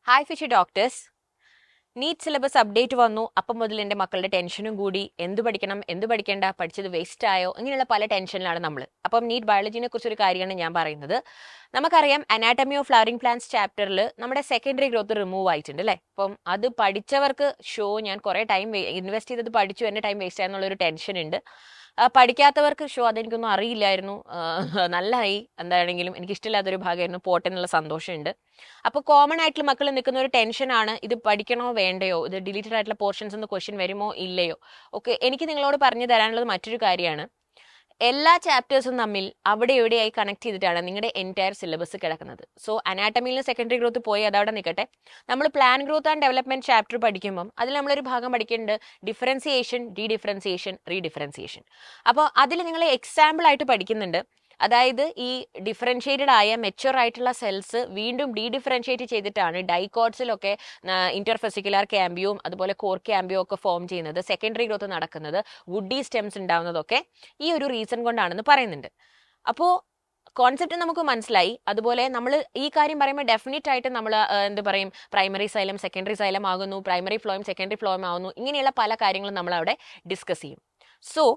hi ഫിഷി doctors NEET syllabus update വന്നു അപ്പം മുതൽ എൻ്റെ മക്കളുടെ ടെൻഷനും കൂടി എന്ത് പഠിക്കണം എന്ത് പഠിക്കേണ്ട പഠിച്ചത് വേസ്റ്റ് ആയോ ഇങ്ങനെയുള്ള പല ടെൻഷനിലാണ് നമ്മൾ അപ്പം നീറ്റ് ബയോളജിനെ കുറിച്ചൊരു കാര്യമാണ് ഞാൻ പറയുന്നത് നമുക്കറിയാം അനാട്ടമി ഓഫ് ഫ്ലവറിംഗ് പ്ലാന്റ്സ് ചാപ്റ്ററിൽ നമ്മുടെ സെക്കൻഡറി ഗ്രോത്ത് റിമൂവ് ആയിട്ടുണ്ട് അല്ലേ അപ്പം അത് പഠിച്ചവർക്ക് ഷോ ഞാൻ കുറേ ടൈം ഇൻവെസ്റ്റ് ചെയ്തത് പഠിച്ചു എൻ്റെ ടൈം വേസ്റ്റ് ആയെന്നുള്ളൊരു ടെൻഷൻ ഉണ്ട് ആ, പഠിക്കാത്തവർക്ക് ഷോ അതെനിക്കൊന്നും അറിയില്ലായിരുന്നു ആ, നല്ലതായി എന്താണെങ്കിലും എനിക്ക് ഇഷ്ടമില്ലാത്തൊരു ഭാഗമായിരുന്നു പോട്ടെ എന്നുള്ള സന്തോഷമുണ്ട് അപ്പോൾ കോമൺ ആയിട്ടുള്ള മക്കൾ നിൽക്കുന്ന ഒരു ടെൻഷനാണ് ഇത് പഠിക്കണോ വേണ്ടയോ ഇത് ഡിലീറ്റഡ് ആയിട്ടുള്ള പോർഷൻസ് എന്ന് ക്വസ്റ്റ്യൻ വരുമോ ഇല്ലയോ ഓക്കെ എനിക്ക് നിങ്ങളോട് പറഞ്ഞു തരാനുള്ളത് മറ്റൊരു കാര്യമാണ് എല്ലാ ചാപ്റ്റേഴ്സും തമ്മിൽ അവിടെ എവിടെയായി കണക്ട് ചെയ്തിട്ടാണ് നിങ്ങളുടെ എൻറ്റയർ സിലബസ് കിടക്കുന്നത് സോ അനാട്ടമിയിൽ സെക്കൻഡറി ഗ്രോത്ത് പോയി അതവിടെ നിൽക്കട്ടെ നമ്മൾ plant growth and development chapter പഠിക്കുമ്പം അതിൽ നമ്മളൊരു ഭാഗം പഠിക്കുന്നുണ്ട് differentiation dedifferentiation redifferentiation അപ്പോൾ അതിൽ നിങ്ങൾ എക്സാമ്പിൾ ആയിട്ട് പഠിക്കുന്നുണ്ട് അതായത് ഈ ഡിഫറൻഷിയേറ്റഡ് ആയ മെച്ചുവർ ആയിട്ടുള്ള സെൽസ് വീണ്ടും ഡി ഡിഫറൻഷിയേറ്റ് ചെയ്തിട്ടാണ് ഡൈക്കോട്സിലൊക്കെ ഇന്റർഫെസിക്കുലാർ ക്യാമ്പിയും അതുപോലെ കോർ ക്യാമ്പിയും ഒക്കെ ഫോം ചെയ്യുന്നത് സെക്കൻഡറി ഗ്രോത്ത് നടക്കുന്നത് വുഡി സ്റ്റെംസ് ഉണ്ടാവുന്നതൊക്കെ ഈ ഒരു റീസൺ കൊണ്ടാണെന്ന് പറയുന്നുണ്ട് അപ്പോൾ കോൺസെപ്റ്റ് നമുക്ക് മനസ്സിലായി അതുപോലെ നമ്മൾ ഈ കാര്യം പറയുമ്പോൾ ഡെഫിനറ്റ് ആയിട്ട് നമ്മൾ എന്ത് പറയും പ്രൈമറി സൈലം സെക്കൻഡറി സൈലം ആകുന്നു പ്രൈമറി ഫ്ലോയും സെക്കൻഡറി ഫ്ലോയും ആകുന്നു ഇങ്ങനെയുള്ള പല കാര്യങ്ങളും നമ്മൾ അവിടെ ഡിസ്കസ് ചെയ്യും സോ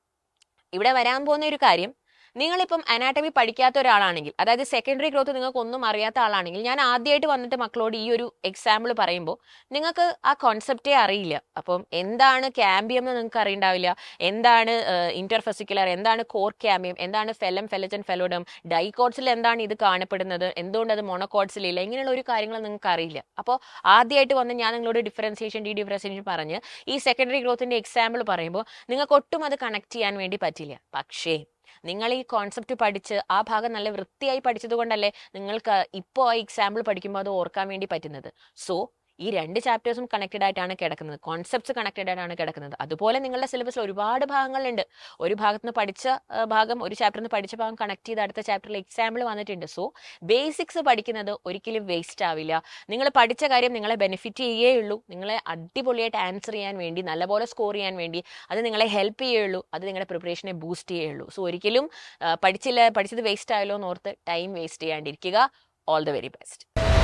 ഇവിടെ വരാൻ പോകുന്ന ഒരു കാര്യം നിങ്ങളിപ്പം അനാട്ടമി പഠിക്കാത്ത ഒരാളാണെങ്കിൽ അതായത് സെക്കൻഡറി ഗ്രോത്ത് നിങ്ങൾക്ക് ഒന്നും അറിയാത്ത ആളാണെങ്കിൽ ഞാൻ ആദ്യമായിട്ട് വന്നിട്ട് മക്കളോട് ഈ ഒരു എക്സാമ്പിൾ പറയുമ്പോൾ നിങ്ങൾക്ക് ആ കോൺസെപ്റ്റേ അറിയില്ല അപ്പം എന്താണ് ക്യാമ്പിയം എന്ന് നിങ്ങൾക്ക് അറിയണ്ടാവില്ല എന്താണ് ഇന്റർഫെസിക്കുലർ എന്താണ് കോർ ക്യാമ്പിയം എന്താണ് ഫെലം ഫെലജൻ ഫെലോഡം ഡൈക്കോട്സിൽ എന്താണ് ഇത് കാണപ്പെടുന്നത് എന്തുകൊണ്ട് അത് മോണോക്കോട്സിലില്ല ഇങ്ങനെയുള്ള ഒരു കാര്യങ്ങൾ നിങ്ങൾക്ക് അറിയില്ല അപ്പോൾ ആദ്യമായിട്ട് വന്ന് ഞാൻ നിങ്ങളോട് ഡിഫറൻസിയേഷൻ ഡി ഡിഫറൻസിയേഷൻ പറഞ്ഞ് ഈ സെക്കൻഡറി ഗ്രോത്തിന്റെ എക്സാമ്പിൾ പറയുമ്പോൾ നിങ്ങൾക്ക് ഒട്ടും അത് കണക്ട് ചെയ്യാൻ വേണ്ടി പറ്റില്ല പക്ഷേ നിങ്ങൾ ഈ കോൺസെപ്റ്റ് പഠിച്ച് ആ ഭാഗം നല്ല വൃത്തിയായി പഠിച്ചത് കൊണ്ടല്ലേ നിങ്ങൾക്ക് ഇപ്പോൾ ആ എക്സാമ്പിൾ പഠിക്കുമ്പോൾ അത് ഓർക്കാൻ വേണ്ടി പറ്റുന്നത് സോ ഈ രണ്ട് ചാപ്റ്റേഴ്സും കണക്റ്റഡ് ആയിട്ടാണ് കിടക്കുന്നത് കോൺസെപ്റ്റ്സ് കണക്റ്റഡ് ആയിട്ടാണ് കിടക്കുന്നത് അതുപോലെ നിങ്ങളുടെ സിലബസിൽ ഒരുപാട് ഭാഗങ്ങളുണ്ട് ഒരു ഭാഗത്ത് നിന്ന് പഠിച്ച ആ, ഭാഗം ഒരു ചാപ്റ്ററിൽ നിന്ന് പഠിച്ച ഭാഗം കണക്ട് ചെയ്ത് അടുത്ത ചാപ്റ്ററിൽ എക്സാമ്പിൾ വന്നിട്ടുണ്ട് സോ ബേസിക്സ് പഠിക്കുന്നത് ഒരിക്കലും വേസ്റ്റ് ആവില്ല നിങ്ങൾ പഠിച്ച കാര്യം നിങ്ങളെ ബെനിഫിറ്റ് ചെയ്യുകയുള്ളൂ നിങ്ങളെ അടിപൊളിയായിട്ട് ആൻസർ ചെയ്യാൻ വേണ്ടി നല്ലപോലെ സ്കോർ ചെയ്യാൻ വേണ്ടി അത് നിങ്ങളെ ഹെൽപ്പ് ചെയ്യുള്ളൂ അത് നിങ്ങളുടെ പ്രിപ്പറേഷനെ ബൂസ്റ്റ് ചെയ്യുള്ളൂ സോ ഒരിക്കലും ആ, പഠിച്ചില്ല പഠിച്ചത് വേസ്റ്റ് ആയല്ലോ എന്ന് ഓർത്ത് ടൈം വേസ്റ്റ് ചെയ്യാണ്ടിരിക്കുക ഓൾ ദ വെരി ബെസ്റ്റ്